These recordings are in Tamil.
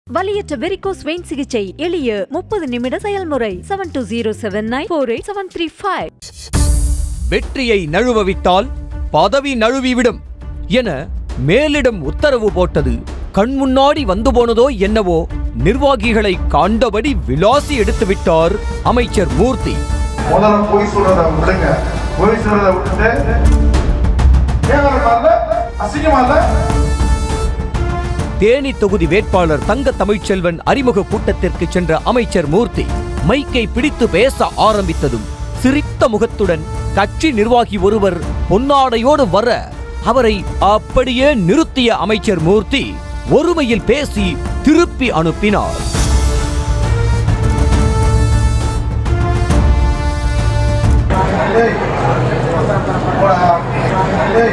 வலியற்ற வெரிகோஸ் வெயின் சிகிச்சை எளிய முப்பது நிமிட செயல்முறை seven two zero seven nine four eight seven three five வெற்றியை நழுவவிட்டால் பதவி நழுவிவிடும் என மேலிடம் உத்தரவு போட்டது கண் முன்னாடி வந்து போனதோ என்னவோ நிர்வாகிகளை கண்டபடி விலாசி எடுத்து விட்டார் அமைச்சர் மூர்த்தி முதல்ல பொய் சொல்றத விடுங்க பொய் சொல்றத விட்டுட்டு கேவலமா இல்ல அசிங்கமா இல்ல தேனி தொகுதி வேட்பாளர் தங்க தமிழ்ச்செல்வன் அறிமுக கூட்டத்திற்கு சென்ற அமைச்சர் மூர்த்தி மைக்கை பிடித்து பேச ஆரம்பித்ததும் சிரித்த முகத்துடன் கட்சி நிர்வாகி ஒருவர் பொன்னாடையோடு வர அவரை அப்படியே நிறுத்திய அமைச்சர் மூர்த்தி ஒருமையில் பேசி திருப்பி அனுப்பினார் டேய். போடா. டேய்.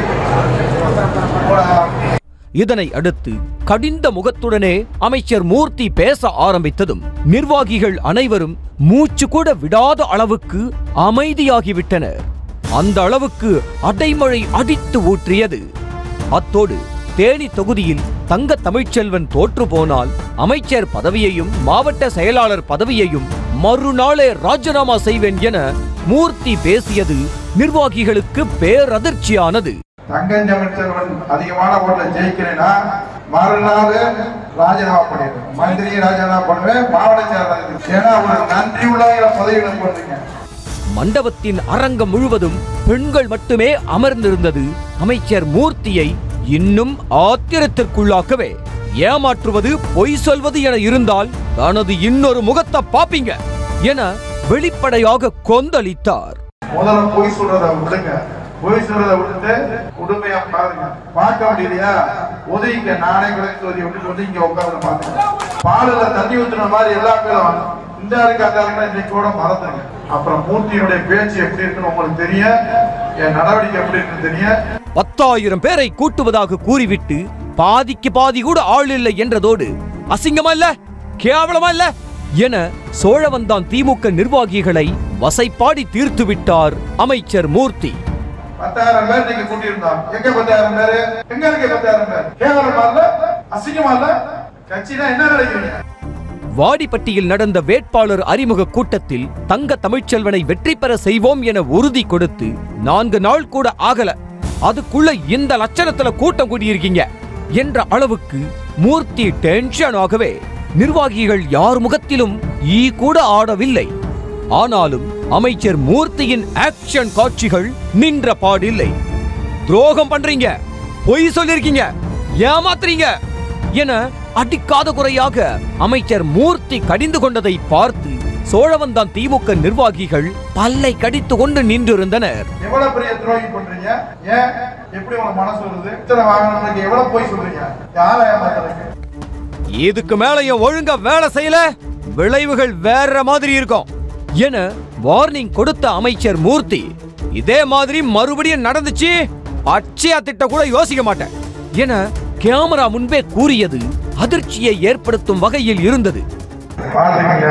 போடா. இதனை அடுத்து கடிந்த முகத்துடனே அமைச்சர் மூர்த்தி பேச ஆரம்பித்ததும் நிர்வாகிகள் அனைவரும் மூச்சு கூட விடாத அளவுக்கு அமைதியாகிவிட்டனர் அந்த அளவுக்கு அடைமழை அடித்து ஊற்றியது அத்தோடு தேனி தொகுதியில் தங்க தமிழ்ச்செல்வன் தோற்று போனால் அமைச்சர் பதவியையும் மாவட்ட செயலாளர் பதவியையும் மறுநாளே ராஜினாமா செய்வேன் என மூர்த்தி பேசியது நிர்வாகிகளுக்கு பேரதிர்ச்சியானது தங்கம் தமிழ்ச்செல்வன் அதிகமான ஓட்டுல ஜெயிக்கிறேன்னா மறுநாள் ராஜினாமா பண்ணிடுறேன் மந்திரியை ராஜினாமா பண்ணுவேன் மாவட்ட செயலாளர் ஏன்னா ஒரு நன்றி உள்ளவங்கள பதவிகளை போடுறீங்க மண்டபத்தின் அரங்கம் முழுவதும் பெண்கள் மட்டுமே அமர்ந்திருந்தது அமைச்சர் மூர்த்தியை இன்னும் ஆத்திரத்திற்குள்ளாக்கவே ஏமாற்றுவது பொய் சொல்வது என இருந்தால் தனது இன்னொரு முகத்தை பாப்பீங்க என வெளிப்படையாக கொந்தளித்தார் முதல்ல பொய் சொல்றத விடுங்க பொய் சொல்றத விட்டுட்டு உண்மையா பாருங்க பார்க்க முடியலையா ஒதுங்க நானே குறைந்து ஒதுங்கி விட்டு வந்து இங்க உட்காந்து பாருங்க பாலுல தண்ணி ஊத்துன மாதிரி எல்லா பேரும் இந்த ஆளுக்கு அந்த ஆளுக்கு இன்னைக்கு கூட மறந்துங்க அப்புறம் மூர்த்தியினுடைய பேச்சு எப்படி இருக்குன்னு உங்களுக்கு தெரியும் என் நடவடிக்கை எப்படி இருக்குன்னு தெரியும் பத்தாயிரம் பேரை கூட்டுவதாக கூறிவிட்டு பாதிக்கு பாதி கூட ஆள் இல்லை என்றதோடு அசிங்கமா இல்ல கேவலமா இல்ல என சோழவந்தான் திமுக நிர்வாகிகளை வசைப்பாடி தீர்த்து விட்டார் அமைச்சர் மூர்த்தி பத்தாயிரம் பேர் நீங்க கூட்டியிருந்தோம் எங்க பத்தாயிரம் பேரு எங்க இருக்கு பத்தாயிரம் பேர் கேவலமா இல்ல அசிங்கமா இல்ல கட்சினா என்ன நினைக்கிறீங்க வாடிப்பட்டியில் நடந்த வேட்பாளர் அறிமுக கூட்டத்தில் தங்க தமிழ்ச்செல்வனை வெற்றி பெற செய்வோம் என உறுதி கொடுத்து நான்கு நாள் கூட ஆகல அதுக்குள்ள இந்த லட்சணத்துல கூட்டம் கூடியிருக்கீங்க என்ற அளவுக்கு மூர்த்தி டென்ஷன் ஆகவே நிர்வாகிகள் யார் முகத்திலும் ஈ கூட ஆடவில்லை ஆனாலும் அமைச்சர் மூர்த்தியின் ஆக்ஷன் காட்சிகள் நின்ற பாடில்லை துரோகம் பண்றீங்க பொய் சொல்லிருக்கீங்க ஏமாத்துறீங்க என அடிக்காத குறையாக அமைச்சர் மூர்த்தி கடிந்து கொண்டதை பார்த்து சோழவந்தான் திமுக நிர்வாகிகள் பல்லை கடித்து கொண்டு நின்றிருந்தனர் எவ்வளவு பெரிய துரோகி பண்றீங்க ஏன் எப்படி உங்க மனசு வருது இத்தனை வாகனங்களுக்கு எவ்வளவு போய் சொல்றீங்க யாரை ஏமாத்துறீங்க இதுக்கு மேலயும் ஒழுங்கா வேலை செய்யல விளைவுகள் வேற மாதிரி இருக்கும் என வார்னிங் கொடுத்த அமைச்சர் மூர்த்தி இதே மாதிரி மறுபடியும் நடந்துச்சு அச்சயா திட்ட கூட யோசிக்க மாட்டேன் என கேமரா முன்பே கூறியது அதிர்ச்சியை ஏற்படுத்தும் வகையில் இருந்தது பாத்துக்கங்க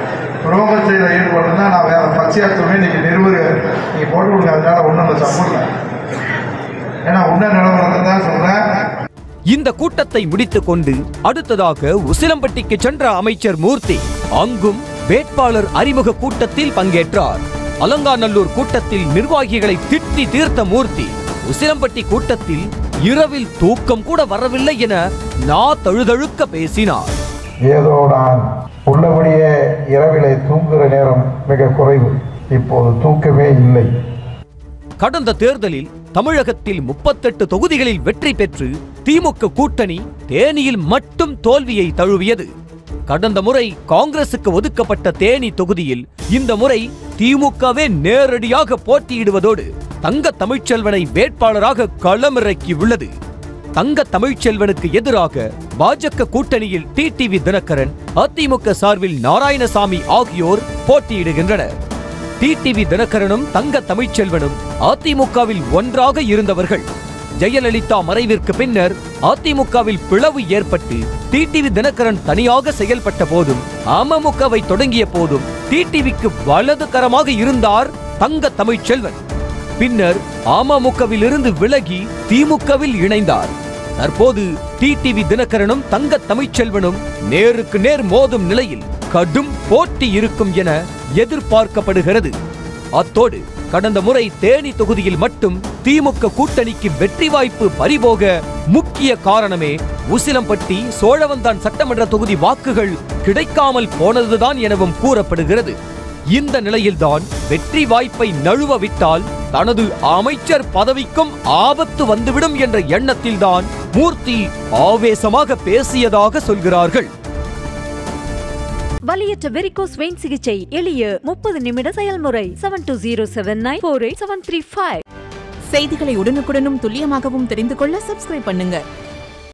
துரோக செயல ஈடுபடுறதுனா நான் வேற பச்சையா சொல்லுவேன் நீங்க நிறுவரு நீங்க போட்டு கொடுங்க அதனால ஒண்ணும் இல்லை சப்போர்ட்ல ஏன்னா உண்மை நிலவரத்தை தான் சொல்றேன் இந்த கூட்டத்தை முடித்துக் கொண்டு அடுத்ததாக உசிலம்பட்டிக்கு சென்ற அமைச்சர் மூர்த்தி அங்கும் வேட்பாளர் அறிமுக கூட்டத்தில் பங்கேற்றார் அலங்காநல்லூர் கூட்டத்தில் நிர்வாகிகளை திட்டி தீர்த்த மூர்த்தி உசிலம்பட்டி கூட்டத்தில் இரவில் தூக்கம் கூட வரவில்லை என நா தழுதழுக்க பேசினார் ஏதோ நான் உள்ளபடியே இரவிலே தூங்குகிற நேரம் மிக குறைவு இப்போது தூக்கமே இல்லை கடந்த தேர்தலில் தமிழகத்தில் முப்பத்தெட்டு தொகுதிகளில் வெற்றி பெற்று திமுக கூட்டணி தேனியில் மட்டும் தோல்வியை தழுவியது கடந்த முறை காங்கிரசுக்கு ஒதுக்கப்பட்ட தேனி தொகுதியில் இந்த முறை திமுகவே நேரடியாக போட்டியிடுவதோடு தங்க தமிழ்ச்செல்வனை வேட்பாளராக களமிறக்கி உள்ளது தங்க தமிழ்ச்செல்வனுக்கு எதிராக பாஜக கூட்டணியில் டிடிவி தினகரன் அதிமுக சார்பில் நாராயணசாமி ஆகியோர் போட்டியிடுகின்றனர் டிடிவி தினகரனும் தங்க தமிழ்ச்செல்வனும் அதிமுகவில் ஒன்றாக இருந்தவர்கள் ஜெயலலிதா மறைவிற்கு பின்னர் அதிமுகவில் பிளவு ஏற்பட்டு டிடிவி தினகரன் தனியாக செயல்பட்ட போதும் அமமுகவை தொடங்கிய போதும் டிடிவிக்கு வலது கரமாக இருந்தார் தங்க தமிழ்ச்செல்வன் பின்னர் அமமுகவில் இருந்து விலகி திமுகவில் இணைந்தார் தற்போது டிடிவி தினகரனும் தங்க தமிழ்ச்செல்வனும் நேருக்கு நேர் மோதும் நிலையில் கடும் போட்டி இருக்கும் என எதிர்பார்க்கப்படுகிறது அத்தோடு கடந்த முறை தேனி தொகுதியில் மட்டும் திமுக கூட்டணிக்கு வெற்றி வாய்ப்பு பறிபோக முக்கிய காரணமே உசிலம்பட்டி சோழவந்தான் சட்டமன்ற தொகுதி வாக்குகள் கிடைக்காமல் போனதுதான் எனவும் கூறப்படுகிறது இந்த நிலையில்தான் வெற்றி வாய்ப்பை நழுவ விட்டால் தனது அமைச்சர் பதவிக்கும் ஆபத்து வந்துவிடும் என்ற எண்ணத்தில்தான் மூர்த்தி ஆவேசமாக பேசியதாக சொல்கிறார்கள் வலியற்ற வெரிகோஸ் வெயின் சிகிச்சை எளிய முப்பது நிமிட செயல்முறை seven two zero seven nine four eight seven three five செய்திகளை உடனுக்குடனும் துல்லியமாகவும் தெரிந்து கொள்ள சப்ஸ்கிரைப் பண்ணுங்க